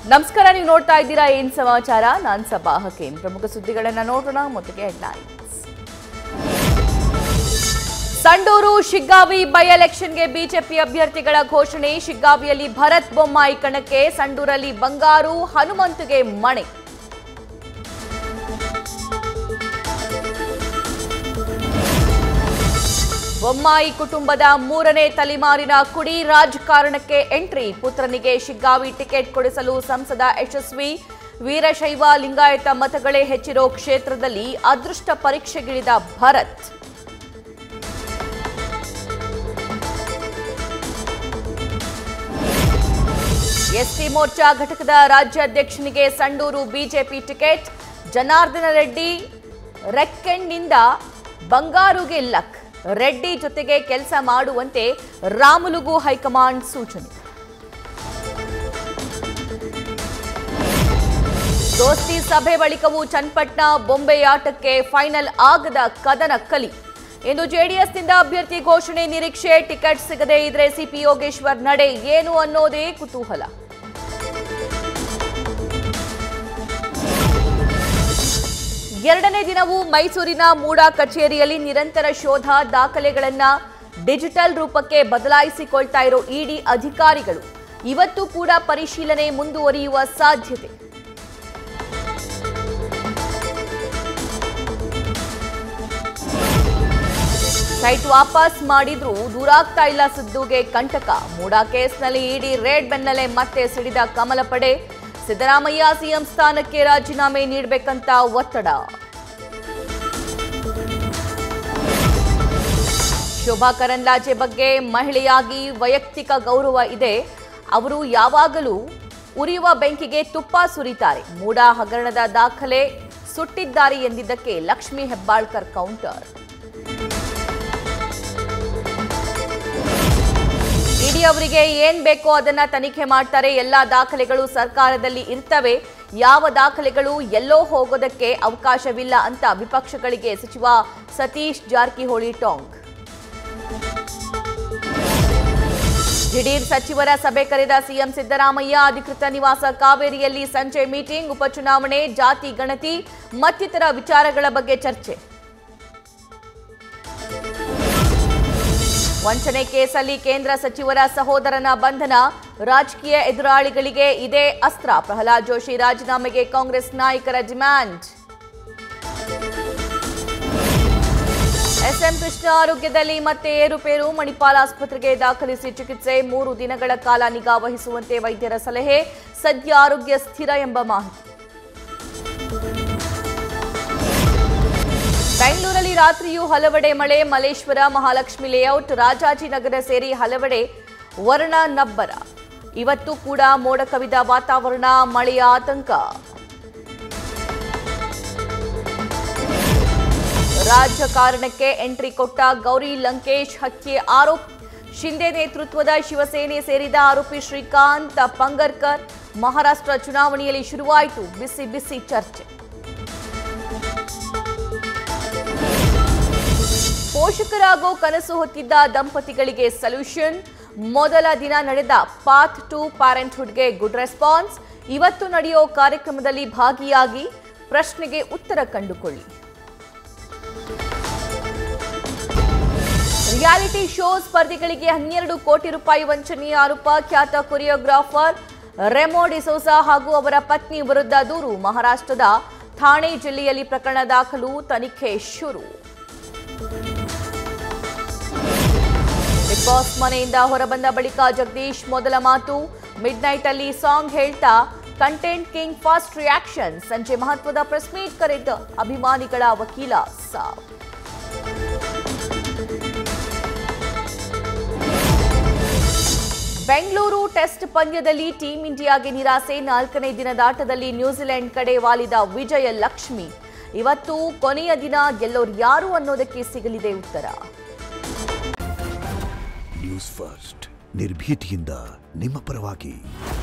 ನಮಸ್ಕಾರ ನೀವು ನೋಡ್ತಾ ಇದ್ದೀರಾ ಏನ್ ಸಮಾಚಾರ ನಾನ್ ಸಭಾ ಹಕೀಂ ಪ್ರಮುಖ ಸುದ್ದಿಗಳನ್ನ ನೋಡೋಣ ಮೊದಲಿಗೆ ಹೆಡ್ಲೈನ್ಸ್ ಸಂಡೂರು ಶಿಗ್ಗಾವಿ ಬೈ ಎಲೆಕ್ಷನ್ಗೆ ಬಿಜೆಪಿ ಅಭ್ಯರ್ಥಿಗಳ ಘೋಷಣೆ ಶಿಗ್ಗಾವಿಯಲ್ಲಿ ಭರತ್ ಬೊಮ್ಮಾಯಿ ಕಣಕ್ಕೆ ಸಂಡೂರಲ್ಲಿ ಬಂಗಾರು ಹನುಮಂತುಗೆ ಮಣೆ ಬೊಮ್ಮಾಯಿ ಕುಟುಂಬದ ಮೂರನೇ ತಲೆಮಾರಿನ ಕುಡಿ ರಾಜಕಾರಣಕ್ಕೆ ಎಂಟ್ರಿ ಪುತ್ರನಿಗೆ ಶಿಗ್ಗಾವಿ ಟಿಕೆಟ್ ಕೊಡಿಸಲು ಸಂಸದ ಯಶಸ್ವಿ ವೀರಶೈವ ಲಿಂಗಾಯತ ಮತಗಳೇ ಹೆಚ್ಚಿರೋ ಕ್ಷೇತ್ರದಲ್ಲಿ ಅದೃಷ್ಟ ಪರೀಕ್ಷೆಗಿಳಿದ ಭರತ್ ಎಸ್ಟಿ ಮೋರ್ಚಾ ಘಟಕದ ರಾಜ್ಯಾಧ್ಯಕ್ಷನಿಗೆ ಸಂಡೂರು ಬಿಜೆಪಿ ಟಿಕೆಟ್ ಜನಾರ್ದನ ರೆಡ್ಡಿ ರೆಕ್ಕೆಂಡ್ನಿಂದ ಬಂಗಾರುಗೆ ಲಕ್ ರೆಡ್ಡಿ ಜೊತೆಗೆ ಕೆಲಸ ಮಾಡುವಂತೆ ರಾಮುಲುಗೂ ಹೈಕಮಾಂಡ್ ಸೂಚನೆ ದೋಸ್ತಿ ಸಭೆ ಬಳಿಕವೂ ಚನ್ನಪಟ್ಟಣ ಬೊಂಬೆಯಾಟಕ್ಕೆ ಫೈನಲ್ ಆಗದ ಕದನ ಕಲಿ ಇಂದು ಜೆಡಿಎಸ್ನಿಂದ ಅಭ್ಯರ್ಥಿ ಘೋಷಣೆ ನಿರೀಕ್ಷೆ ಟಿಕೆಟ್ ಸಿಗದೇ ಇದ್ರೆ ಸಿಪಿ ಯೋಗೇಶ್ವರ್ ನಡೆ ಏನು ಅನ್ನೋದೇ ಕುತೂಹಲ ಎರಡನೇ ದಿನವೂ ಮೈಸೂರಿನ ಮೂಡಾ ಕಚೇರಿಯಲ್ಲಿ ನಿರಂತರ ಶೋಧ ದಾಖಲೆಗಳನ್ನ ಡಿಜಿಟಲ್ ರೂಪಕ್ಕೆ ಬದಲಾಯಿಸಿಕೊಳ್ತಾ ಇರೋ ಇಡಿ ಅಧಿಕಾರಿಗಳು ಇವತ್ತು ಕೂಡ ಪರಿಶೀಲನೆ ಮುಂದುವರಿಯುವ ಸಾಧ್ಯತೆ ಸೈಟ್ ವಾಪಸ್ ಮಾಡಿದ್ರೂ ದೂರಾಗ್ತಾ ಇಲ್ಲ ಸಿದ್ದುಗೆ ಕಂಟಕ ಮೂಡಾ ಕೇಸ್ನಲ್ಲಿ ಇಡಿ ರೇಡ್ ಬೆನ್ನಲ್ಲೇ ಮತ್ತೆ ಸಿಡಿದ ಕಮಲ ಪಡೆ ಸಿದ್ದರಾಮಯ್ಯ ಸಿಎಂ ಸ್ಥಾನಕ್ಕೆ ರಾಜೀನಾಮೆ ನೀಡಬೇಕಂತ ಒತ್ತಡ ಶೋಭಾ ಕರಂದ್ಲಾಜೆ ಬಗ್ಗೆ ಮಹಿಳೆಯಾಗಿ ವೈಯಕ್ತಿಕ ಗೌರವ ಇದೆ ಅವರು ಯಾವಾಗಲೂ ಉರಿಯುವ ಬೆಂಕಿಗೆ ತುಪ್ಪ ಸುರಿತಾರೆ ಮೂಡಾ ಹಗರಣದ ದಾಖಲೆ ಸುಟ್ಟಿದ್ದಾರೆ ಎಂದಿದ್ದಕ್ಕೆ ಲಕ್ಷ್ಮೀ ಹೆಬ್ಬಾಳ್ಕರ್ ಕೌಂಟರ್ ಇಡಿ ಅವರಿಗೆ ಏನ್ ಬೇಕೋ ಅದನ್ನ ತನಿಖೆ ಮಾಡ್ತಾರೆ ಎಲ್ಲಾ ದಾಖಲೆಗಳು ಸರ್ಕಾರದಲ್ಲಿ ಇರ್ತವೆ ಯಾವ ದಾಖಲೆಗಳು ಎಲ್ಲೋ ಹೋಗೋದಕ್ಕೆ ಅವಕಾಶವಿಲ್ಲ ಅಂತ ವಿಪಕ್ಷಗಳಿಗೆ ಸಚಿವ ಸತೀಶ್ ಜಾರಕಿಹೊಳಿ ಟಾಂಗ್ ದಿಢೀರ್ ಸಚಿವರ ಸಭೆ ಕರೆದ ಸಿಎಂ ಸಿದ್ದರಾಮಯ್ಯ ಅಧಿಕೃತ ನಿವಾಸ ಕಾವೇರಿಯಲ್ಲಿ ಸಂಜೆ ಮೀಟಿಂಗ್ ಉಪಚುನಾವಣೆ ಜಾತಿ ಗಣತಿ ಮತ್ತಿತರ ವಿಚಾರಗಳ ಬಗ್ಗೆ ಚರ್ಚೆ ವಂಚನೆ ಕೇಸಲ್ಲಿ ಕೇಂದ್ರ ಸಚಿವರ ಸಹೋದರನ ಬಂಧನ ರಾಜಕೀಯ ಎದುರಾಳಿಗಳಿಗೆ ಇದೇ ಅಸ್ತ್ರ ಪ್ರಹ್ಲಾದ್ ಜೋಶಿ ರಾಜೀನಾಮೆಗೆ ಕಾಂಗ್ರೆಸ್ ನಾಯಕರ ಡಿಮ್ಯಾಂಡ್ ಎಸ್ಎಂ ಕೃಷ್ಣ ಆರೋಗ್ಯದಲ್ಲಿ ಮತ್ತೆ ಏರುಪೇರು ಮಣಿಪಾಲ್ ಆಸ್ಪತ್ರೆಗೆ ದಾಖಲಿಸಿ ಚಿಕಿತ್ಸೆ ಮೂರು ದಿನಗಳ ಕಾಲ ನಿಗಾ ವಹಿಸುವಂತೆ ವೈದ್ಯರ ಸಲಹೆ ಸದ್ಯ ಆರೋಗ್ಯ ಸ್ಥಿರ ಎಂಬ ಮಾಹಿತಿ ಬೆಂಗಳೂರಲ್ಲಿ ರಾತ್ರಿಯೂ ಹಲವೆಡೆ ಮಳೆ ಮಲೇಶ್ವರ ಮಹಾಲಕ್ಷ್ಮಿ ಲೇಔಟ್ ರಾಜಾಜಿನಗರ ಸೇರಿ ಹಲವೆಡೆ ವರ್ಣ ನಬ್ಬರ ಇವತ್ತು ಕೂಡ ಮೋಡ ಕವಿದ ವಾತಾವರಣ ಮಳೆಯ ಆತಂಕ ರಾಜಕಾರಣಕ್ಕೆ ಎಂಟ್ರಿ ಕೊಟ್ಟ ಗೌರಿ ಲಂಕೇಶ್ ಹತ್ಯೆ ಆರೋಪ ಶಿಂದೆ ನೇತೃತ್ವದ ಶಿವಸೇನೆ ಸೇರಿದ ಆರೋಪಿ ಶ್ರೀಕಾಂತ್ ಪಂಗರ್ಕರ್ ಮಹಾರಾಷ್ಟ್ರ ಚುನಾವಣೆಯಲ್ಲಿ ಶುರುವಾಯಿತು ಬಿಸಿ ಬಿಸಿ ಚರ್ಚೆ ಪೋಷಕರಾಗೋ ಕನಸು ಹೊತ್ತಿದ್ದ ದಂಪತಿಗಳಿಗೆ ಸೊಲ್ಯೂಷನ್ ಮೊದಲ ದಿನ ನಡೆದ ಪಾತ್ ಟು ಪ್ಯಾರೆಂಟ್ಹುಡ್ಗೆ ಗುಡ್ ರೆಸ್ಪಾನ್ಸ್ ಇವತ್ತು ನಡೆಯೋ ಕಾರ್ಯಕ್ರಮದಲ್ಲಿ ಭಾಗಿಯಾಗಿ ಪ್ರಶ್ನೆಗೆ ಉತ್ತರ ಕಂಡುಕೊಳ್ಳಿ ರಿಯಾಲಿಟಿ ಶೋ ಸ್ಪರ್ಧಿಗಳಿಗೆ ಹನ್ನೆರಡು ಕೋಟಿ ರೂಪಾಯಿ ವಂಚನೆಯ ಆರೋಪ ಖ್ಯಾತ ಕೊರಿಯೋಗ್ರಾಫರ್ ರೆಮೋ ಡಿಸೋಸಾ ಹಾಗೂ ಅವರ ಪತ್ನಿ ವಿರುದ್ಧ ದೂರು ಮಹಾರಾಷ್ಟ್ರದ ಥಾಣೆ ಜಿಲ್ಲೆಯಲ್ಲಿ ಪ್ರಕರಣ ದಾಖಲು ತನಿಖೆ ಶುರು ಬಿಗ್ ಬಾಸ್ ಮನೆಯಿಂದ ಹೊರಬಂದ ಬಳಿಕ ಜಗದೀಶ್ ಮೊದಲ ಮಾತು ಮಿಡ್ ನೈಟ್ ಅಲ್ಲಿ ಸಾಂಗ್ ಹೇಳ್ತಾ ಕಂಟೆಂಟ್ ಕಿಂಗ್ ಫಾಸ್ಟ್ ರಿಯಾಕ್ಷನ್ ಸಂಜೆ ಮಹತ್ವದ ಪ್ರೆಸ್ ಮೀಟ್ ಕರೆದ ಅಭಿಮಾನಿಗಳ ವಕೀಲ ಸಾವ್ ಬೆಂಗಳೂರು ಟೆಸ್ಟ್ ಪಂದ್ಯದಲ್ಲಿ ಟೀಂ ಇಂಡಿಯಾಗೆ ನಿರಾಸೆ ನಾಲ್ಕನೇ ದಿನದಾಟದಲ್ಲಿ ನ್ಯೂಜಿಲೆಂಡ್ ಕಡೆ ವಾಲಿದ ವಿಜಯ ಲಕ್ಷ್ಮಿ ಇವತ್ತು ಕೊನೆಯ ದಿನ ಗೆಲ್ಲೋರು ಯಾರು ಅನ್ನೋದಕ್ಕೆ ಸಿಗಲಿದೆ ಉತ್ತರ ನ್ಯೂಸ್ ಫಸ್ಟ್ ನಿರ್ಭೀತಿಯಿಂದ ನಿಮ್ಮ ಪರವಾಗಿ